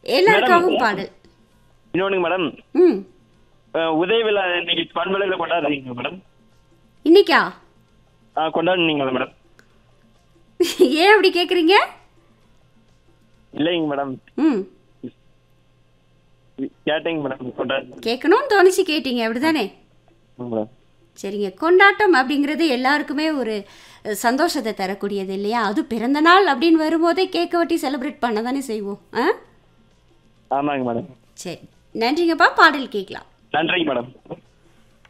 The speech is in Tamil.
எல்லாருக்காகவும் பாடல் இன்னொன்னுங்க மேடம் ம் அஹ், உதய விழா இன்னைக்கு பண்பலையில் கொண்டாடுறீங்க மேடம் இன்னைக்கா ஆ கொண்டாடுனீங்களா மேடம் ஏன் அப்படி கேட்குறீங்க இல்லைங்க மேடம் ம் கேட்டேங்க மேடம் கொண்டாடு கேட்கணும்னு தோணுச்சு கேட்டீங்க அப்படிதானே மேடம் சரிங்க கொண்டாட்டம் அப்படிங்கிறது எல்லாருக்குமே ஒரு அஹ், சந்தோஷத்தை தரக்கூடியது இல்லையா அது பிறந்த நாள் அப்படின்னு வரும்போதே கேக்கை வெட்டி செலிப்ரேட் பண்ண தானே செய்வோம் ஆ ஆமாங்க மேடம் சரி நன்றிங்கப்பா பாடல் கேட்கலாம் நன்றிங்க மேடம்